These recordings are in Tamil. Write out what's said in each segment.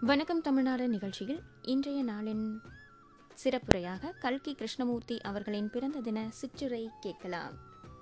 வணக்கம் தமிழ்நாடு நிகழ்ச்சியில் இன்றைய நாளின் சிறப்புரையாக கல்கி கிருஷ்ணமூர்த்தி அவர்களின் பிறந்த தின சிற்றுரை கேட்கலாம்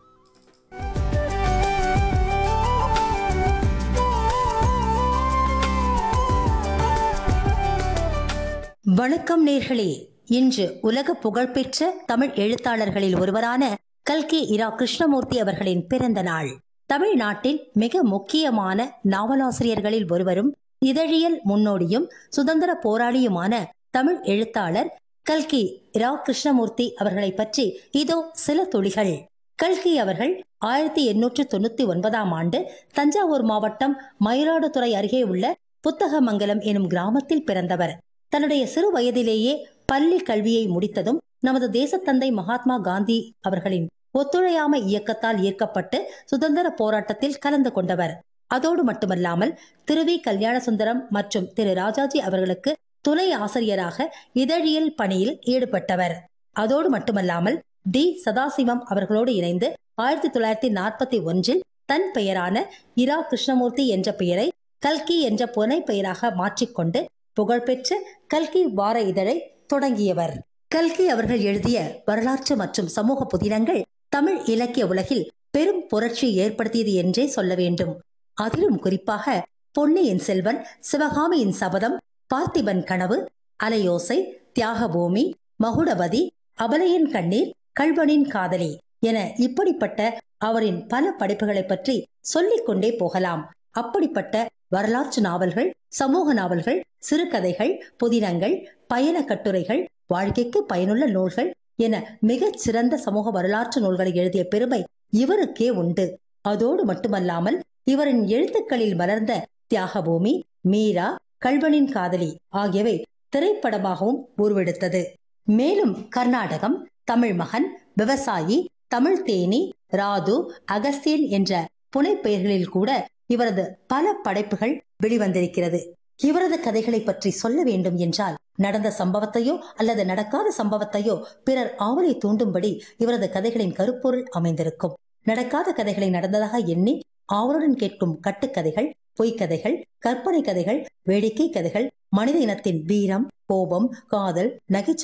வணக்கம் நேர்களே இன்று உலக புகழ்பெற்ற தமிழ் எழுத்தாளர்களில் ஒருவரான கல்கி இரா கிருஷ்ணமூர்த்தி அவர்களின் பிறந்த நாள் தமிழ்நாட்டில் மிக முக்கியமான நாவலாசிரியர்களில் ஒருவரும் இதழியல் முன்னோடியும் சுதந்திர போராளியுமான தமிழ் எழுத்தாளர் கல்கி இரா கிருஷ்ணமூர்த்தி அவர்களை பற்றி இதோ சில துளிகள் கல்கி அவர்கள் ஆயிரத்தி எண்ணூற்று தொண்ணூத்தி ஒன்பதாம் ஆண்டு தஞ்சாவூர் மாவட்டம் மயிலாடுதுறை அருகே உள்ள புத்தகமங்கலம் எனும் கிராமத்தில் பிறந்தவர் தன்னுடைய சிறு வயதிலேயே பள்ளி கல்வியை முடித்ததும் நமது தேசத்தந்தை மகாத்மா காந்தி அவர்களின் ஒத்துழையாமை இயக்கத்தால் ஈர்க்கப்பட்டு சுதந்திர போராட்டத்தில் கலந்து கொண்டவர் அதோடு மட்டுமல்லாமல் திருவி கல்யாண சுந்தரம் மற்றும் திரு ராஜாஜி அவர்களுக்கு துணை ஆசிரியராக இதழியல் பணியில் ஈடுபட்டவர் அதோடு மட்டுமல்லாமல் டி சதாசிவம் அவர்களோடு இணைந்து ஆயிரத்தி தொள்ளாயிரத்தி நாற்பத்தி ஒன்றில் தன் பெயரான இரா கிருஷ்ணமூர்த்தி என்ற பெயரை கல்கி என்ற புனை பெயராக மாற்றிக்கொண்டு புகழ்பெற்ற கல்கி வார இதழை தொடங்கியவர் கல்கி அவர்கள் எழுதிய வரலாற்று மற்றும் சமூக புதினங்கள் தமிழ் இலக்கிய உலகில் பெரும் புரட்சியை ஏற்படுத்தியது என்றே சொல்ல வேண்டும் அதிலும் குறிப்பாக பொன்னியின் செல்வன் சிவகாமியின் சபதம் பார்த்திபன் கனவு அலையோசை தியாகபூமி மகுடவதி அபலையின் கண்ணீர் கல்வனின் காதலி என இப்படிப்பட்ட அவரின் பல படைப்புகளை பற்றி சொல்லிக் கொண்டே போகலாம் அப்படிப்பட்ட வரலாற்று நாவல்கள் சமூக நாவல்கள் சிறுகதைகள் புதினங்கள் பயண கட்டுரைகள் வாழ்க்கைக்கு பயனுள்ள நூல்கள் என மிகச் சிறந்த சமூக வரலாற்று நூல்களை எழுதிய பெருமை இவருக்கே உண்டு அதோடு மட்டுமல்லாமல் இவரின் எழுத்துக்களில் மலர்ந்த தியாகபூமி மீரா கல்வனின் காதலி ஆகியவை திரைப்படமாகவும் உருவெடுத்தது மேலும் கர்நாடகம் தமிழ் மகன் விவசாயி தமிழ் தேனி ராது அகஸ்தியன் என்ற புனைப்பெயர்களில் கூட இவரது பல படைப்புகள் வெளிவந்திருக்கிறது இவரது கதைகளை பற்றி சொல்ல வேண்டும் என்றால் நடந்த சம்பவத்தையோ அல்லது நடக்காத சம்பவத்தையோ பிறர் ஆவலை தூண்டும்படி இவரது கதைகளின் கருப்பொருள் அமைந்திருக்கும் நடக்காத கதைகளை நடந்ததாக எண்ணி ஆவலுடன் கேட்கும் கட்டுக்கதைகள் பொய்க்கதைகள் கற்பனை கதைகள் வேடிக்கை கதைகள் மனித இனத்தின் வீரம் கோபம் காதல் நகைச்சுவை